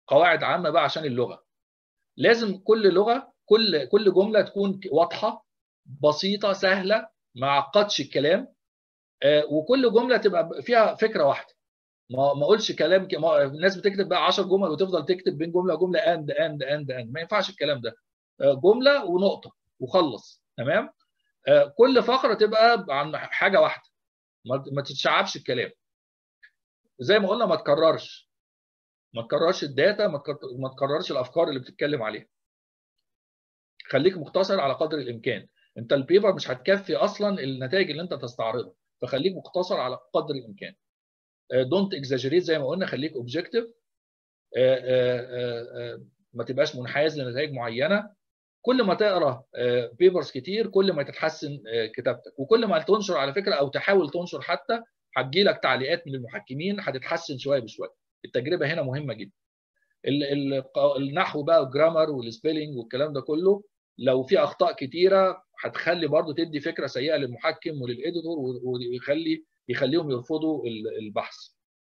قواعد عامه بقى عشان اللغه لازم كل لغه كل كل جمله تكون واضحه بسيطه سهله ما عقدش الكلام وكل جمله تبقى فيها فكره واحده ما ما اقولش كلام ما الناس بتكتب بقى 10 جمل وتفضل تكتب بين جمله وجمله اند اند اند اند ما ينفعش الكلام ده جمله ونقطه وخلص تمام كل فقره تبقى عن حاجه واحده ما تتشعبش الكلام زي ما قلنا ما تكررش ما تكررش الداتا ما تكررش الافكار اللي بتتكلم عليها خليك مختصر على قدر الامكان انت البيبر مش هتكفي اصلا النتائج اللي انت تستعرضها فخليك مختصر على قدر الامكان دونت اكزاجريت زي ما قلنا خليك اوبجكتيف ما تبقاش منحاز لنتائج معينه كل ما تقرا بيبرز كتير كل ما تتحسن كتابتك وكل ما تنشر على فكره او تحاول تنشر حتى هتجي لك تعليقات من المحكمين هتتحسن شويه بشويه التجربه هنا مهمه جدا النحو بقى والجرامر والسبيلنج والكلام ده كله لو في اخطاء كتيره هتخلي برضه تدي فكره سيئه للمحكم وللاديتور ويخلي يخليهم يرفضوا البحث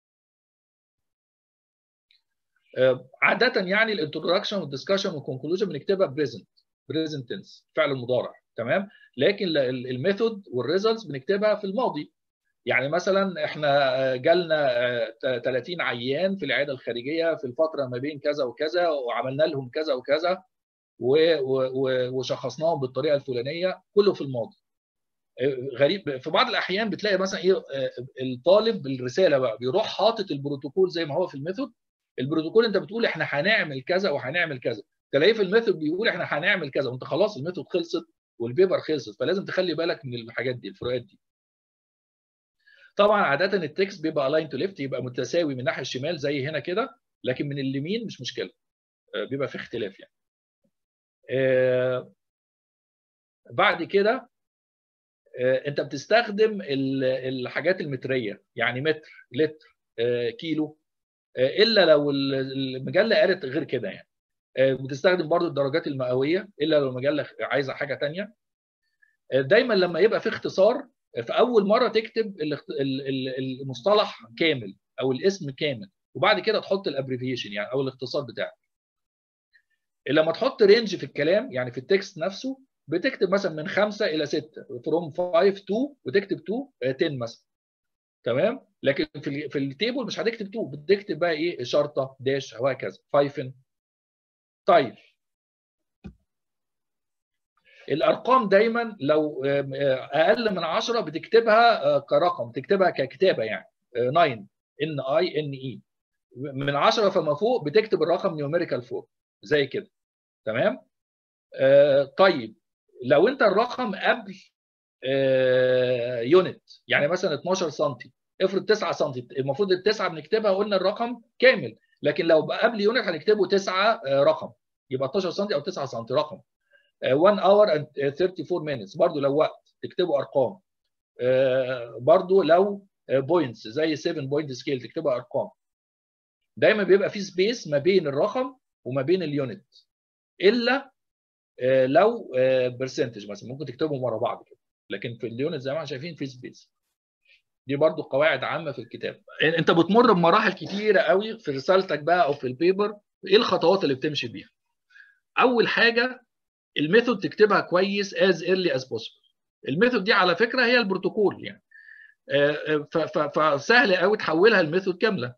عاده يعني الانترودكشن والدسكشن والكونكلوجن بنكتبها بريزنت بريزنت تنس فعل المضارع تمام لكن الميثود والريزلتس بنكتبها في الماضي يعني مثلا احنا جالنا 30 عيان في العياده الخارجيه في الفتره ما بين كذا وكذا وعملنا لهم كذا وكذا وشخصناهم بالطريقه الفلانيه كله في الماضي غريب في بعض الاحيان بتلاقي مثلا ايه الطالب بالرساله بقى بيروح حاطط البروتوكول زي ما هو في الميثود البروتوكول انت بتقول احنا هنعمل كذا وهنعمل كذا تلاقيه في الميثود بيقول احنا هنعمل كذا وانت خلاص الميثود خلصت والبيبر خلصت فلازم تخلي بالك من الحاجات دي الفروقات دي طبعا عاده التكست بيبقى الاين تو ليفت يبقى متساوي من الناحيه الشمال زي هنا كده لكن من اليمين مش مشكله بيبقى في اختلاف يعني بعد كده انت بتستخدم الحاجات المتريه يعني متر لتر كيلو الا لو المجله قالت غير كده يعني بتستخدم برضو الدرجات المئويه الا لو المجله عايزه حاجه ثانيه دايما لما يبقى في اختصار في اول مره تكتب المصطلح كامل او الاسم كامل وبعد كده تحط الابريفيشن يعني او الاختصار بتاعك لما تحط رينج في الكلام يعني في التكست نفسه بتكتب مثلا من 5 الى 6 فروم 5 تو وتكتب تو 10 مثلا تمام لكن في في التيبل مش هتكتب 2 بتكتب بقى ايه شرطه داش وهكذا فايفن طيب الارقام دايما لو اقل من 10 بتكتبها كرقم تكتبها ككتابه يعني 9 ان اي ان اي من 10 فما فوق بتكتب الرقم نيوميريكال فوق زي كده تمام آه طيب لو انت الرقم قبل آه يونت يعني مثلا 12 سم افرض 9 سم المفروض التسعه بنكتبها قلنا الرقم كامل لكن لو قبل يونت هنكتبه 9 آه رقم يبقى 12 سم او 9 سم رقم 1 اور اند 34 مينتس برضو لو وقت تكتبوا ارقام برضو لو بوينتس زي 7 بوينت سكيل تكتبوا ارقام دايما بيبقى في سبيس ما بين الرقم وما بين اليونت الا لو برسنتج مثلا ممكن تكتبهم ورا بعض كده لكن في اليونت زي ما احنا شايفين في سبيس دي برضو قواعد عامه في الكتاب انت بتمر بمراحل كتيره قوي في رسالتك بقى او في البيبر ايه الخطوات اللي بتمشي بيها اول حاجه الميثود تكتبها كويس از ايرلي از بوسيبل الميثود دي على فكره هي البروتوكول يعني فسهل قوي تحولها لميثود كامله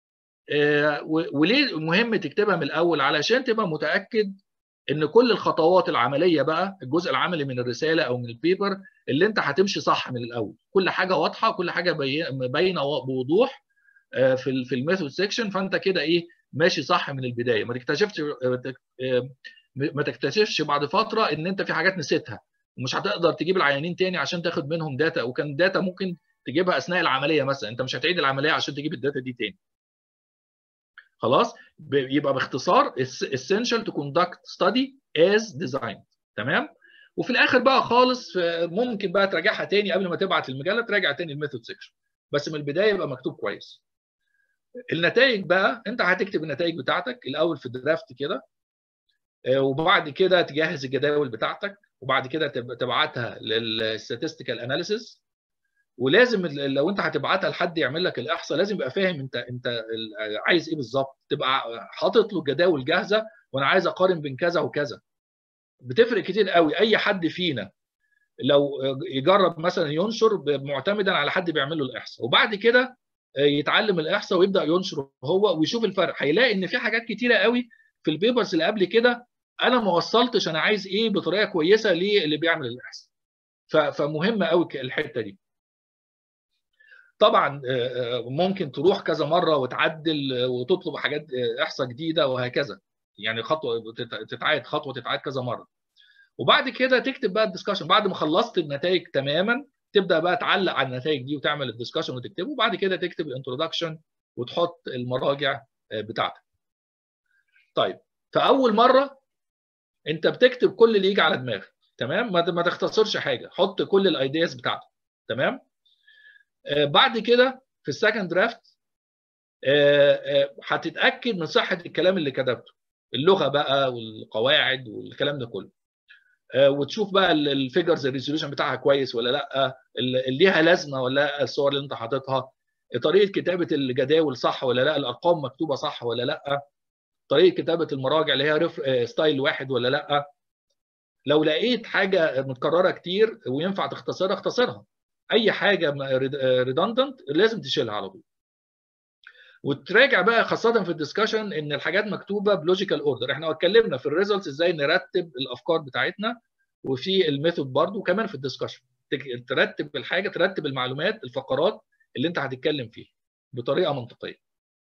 وليه مهم تكتبها من الاول علشان تبقى متاكد ان كل الخطوات العمليه بقى الجزء العملي من الرساله او من البيبر اللي انت هتمشي صح من الاول كل حاجه واضحه كل حاجه باينه بوضوح في في الميثود سيكشن فانت كده ايه ماشي صح من البدايه ما تكتشفش ما تكتشفش بعد فتره ان انت في حاجات نسيتها ومش هتقدر تجيب العيانين تاني عشان تاخد منهم داتا وكان داتا ممكن تجيبها اثناء العمليه مثلا انت مش هتعيد العمليه عشان تجيب الداتا دي تاني خلاص يبقى باختصار essential to conduct study as designed تمام وفي الاخر بقى خالص ممكن بقى تراجعها تاني قبل ما تبعت المجله تراجع تاني الميثود سيكشن بس من البدايه يبقى مكتوب كويس النتائج بقى انت هتكتب النتائج بتاعتك الاول في الدرافت كده وبعد كده تجهز الجداول بتاعتك وبعد كده تبعتها للستاتستيكال اناليسيس ولازم لو انت هتبعتها لحد يعمل لك الاحصاء لازم يبقى فاهم انت انت عايز ايه بالظبط تبقى حاطط له جداول جاهزه وانا عايز اقارن بين كذا وكذا بتفرق كتير قوي اي حد فينا لو يجرب مثلا ينشر معتمدا على حد بيعمل له الاحصاء وبعد كده يتعلم الاحصاء ويبدا ينشر هو ويشوف الفرق هيلاقي ان في حاجات كتيره قوي في البيبرز اللي قبل كده انا ما وصلتش انا عايز ايه بطريقه كويسه للي بيعمل الاحصاء فمهم قوي الحته دي طبعا ممكن تروح كذا مره وتعدل وتطلب حاجات احصاء جديده وهكذا يعني خطوه تتعاد خطوه تتعاد كذا مره وبعد كده تكتب بقى الدسكشن بعد ما خلصت النتائج تماما تبدا بقى تعلق على النتائج دي وتعمل الدسكشن وتكتبه وبعد كده تكتب الانترودكشن وتحط المراجع بتاعتك طيب فاول مره انت بتكتب كل اللي يجي على دماغك تمام ما تختصرش حاجه حط كل الايدياز بتاعتك تمام آه بعد كده في السكند درافت هتتاكد من صحه الكلام اللي كتبته اللغه بقى والقواعد والكلام ده كله وتشوف بقى الفيجرز الريزوليوشن بتاعها كويس ولا لا اللي ليها لازمه ولا لا الصور اللي انت حاططها طريقه كتابه الجداول صح ولا لا الارقام مكتوبه صح ولا لا طريقه كتابه المراجع اللي هي ستايل واحد ولا لا لو لقيت حاجه متكرره كتير وينفع تختصرها اختصرها اي حاجه ريدندنت لازم تشيلها على طول وتراجع بقى خاصه في الدسكشن ان الحاجات مكتوبه بلوجيكال اوردر احنا اتكلمنا في الريزلتس ازاي نرتب الافكار بتاعتنا وفي الميثود برضو وكمان في الدسكشن ترتب الحاجه ترتب المعلومات الفقرات اللي انت هتتكلم فيها بطريقه منطقيه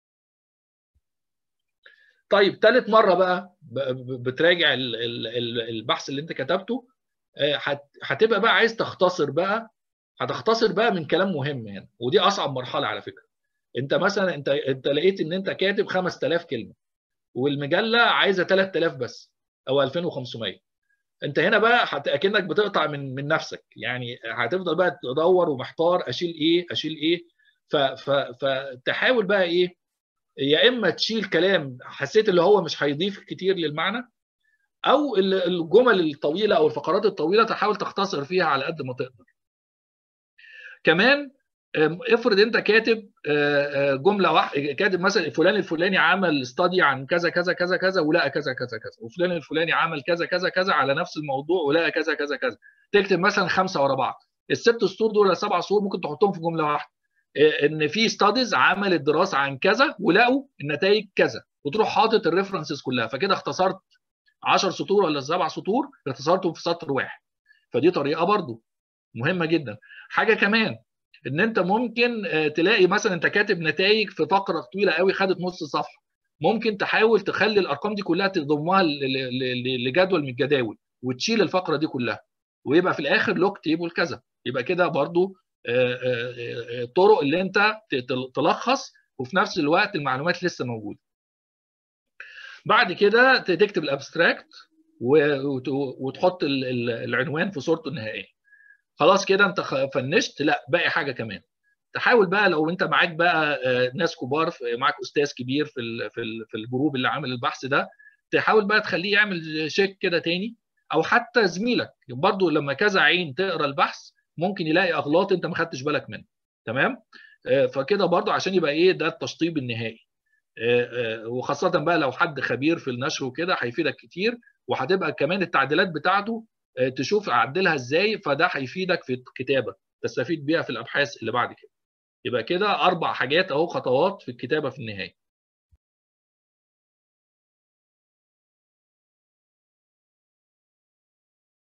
طيب ثالث مره بقى بتراجع البحث اللي انت كتبته هتبقى بقى عايز تختصر بقى هتختصر بقى من كلام مهم هنا ودي اصعب مرحله على فكره انت مثلا انت انت لقيت ان انت كاتب 5000 كلمه والمجله عايزه 3000 بس او 2500 انت هنا بقى اكنك بتقطع من من نفسك يعني هتفضل بقى تدور ومحتار اشيل ايه اشيل ايه فتحاول بقى ايه يا اما تشيل كلام حسيت اللي هو مش هيضيف كتير للمعنى او الجمل الطويله او الفقرات الطويله تحاول تختصر فيها على قد ما تقدر كمان افرض انت كاتب جمله واحده كاتب مثلا فلان الفلاني عمل استادي عن كذا كذا كذا كذا ولقى كذا كذا كذا وفلان الفلاني عمل كذا كذا كذا على نفس الموضوع ولقى كذا كذا كذا تكتب مثلا خمسه ورا بعض الست سطور دول ولا سبع سطور ممكن تحطهم في جمله واحده ان في ستاديز عملت دراسه عن كذا ولقوا النتائج كذا وتروح حاطط الريفرنسز كلها فكده اختصرت 10 سطور ولا سبع سطور اختصرتهم في سطر واحد فدي طريقه برضو مهمه جدا حاجه كمان ان انت ممكن تلاقي مثلا انت كاتب نتائج في فقره طويله قوي خدت نص صفحه ممكن تحاول تخلي الارقام دي كلها تضمها لجدول من الجداول وتشيل الفقره دي كلها ويبقى في الاخر لوك تيبل كذا يبقى كده برضو الطرق اللي انت تلخص وفي نفس الوقت المعلومات لسه موجوده بعد كده تكتب الابستراكت وتحط العنوان في صورته النهائيه خلاص كده انت فنشت لا باقي حاجه كمان تحاول بقى لو انت معاك بقى ناس كبار معاك استاذ كبير في في في الجروب اللي عامل البحث ده تحاول بقى تخليه يعمل شيك كده تاني او حتى زميلك برضو لما كذا عين تقرا البحث ممكن يلاقي اغلاط انت ما خدتش بالك منها تمام فكده برضو عشان يبقى ايه ده التشطيب النهائي وخاصه بقى لو حد خبير في النشر وكده هيفيدك كتير وهتبقى كمان التعديلات بتاعته تشوف اعدلها ازاي فده هيفيدك في الكتابه تستفيد بيها في الابحاث اللي بعد كده يبقى كده اربع حاجات اهو خطوات في الكتابه في النهايه